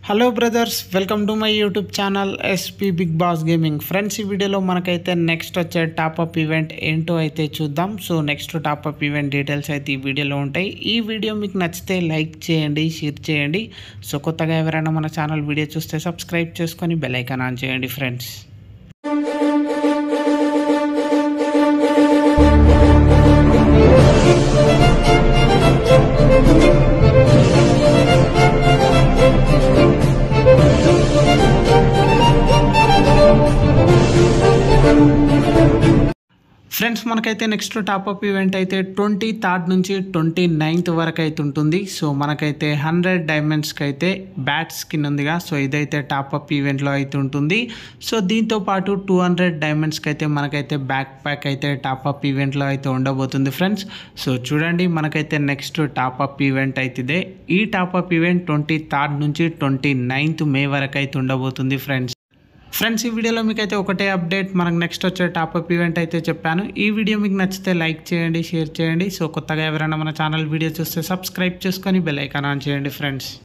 hello brothers welcome to my YouTube channel SP big boss gaming friends ఈ వీడియోలో మనకైతే next వచ్చే top-up event ఏంటో అయితే చూద్దాం so next top up event details అయితే ఈ వీడియోలో ఉంటాయి ఈ వీడియో మీకు నచ్చితే లైక్ చేయండి షేర్ చేయండి సో కొత్తగా ఎవరైనా మన ఛానల్ వీడియో చూస్తే సబ్స్క్రైబ్ చేసుకొని బెల్ ఐకాన్ ఆన్ చేయండి ఫ్రెండ్స్ ఫ్రెండ్స్ మనకైతే నెక్స్ట్ టాప్అప్ ఈవెంట్ అయితే ట్వంటీ థర్డ్ నుంచి ట్వంటీ నైన్త్ వరకు అయితే ఉంటుంది సో మనకైతే హండ్రెడ్ డైమండ్స్కి అయితే బ్యాట్ స్కిన్ ఉందిగా సో ఇదైతే టాప్అప్ ఈవెంట్లో అయితే ఉంటుంది సో దీంతో పాటు టూ హండ్రెడ్ డైమండ్స్కి అయితే మనకైతే బ్యాక్ ప్యాక్ అయితే టాప్అప్ ఈవెంట్లో అయితే ఉండబోతుంది ఫ్రెండ్స్ సో చూడండి మనకైతే నెక్స్ట్ టాప్అప్ ఈవెంట్ అయితే ఇదే ఈ టాప్అప్ ఈవెంట్ ట్వంటీ థర్డ్ నుంచి ట్వంటీ నైన్త్ మే వరకు అయితే ఉండబోతుంది ఫ్రెండ్స్ ఫ్రెండ్స్ ఈ వీడియోలో మీకు అయితే ఒకటే అప్డేట్ మనకు నెక్స్ట్ వచ్చే టాప్అప్ ఈవెంట్ అయితే చెప్పాను ఈ వీడియో మీకు నచ్చితే లైక్ చేయండి షేర్ చేయండి సో కొత్తగా ఎవరైనా మన ఛానల్ వీడియో చూస్తే సబ్స్క్రైబ్ చేసుకొని బెల్ ఐకాన్ ఆన్ చేయండి ఫ్రెండ్స్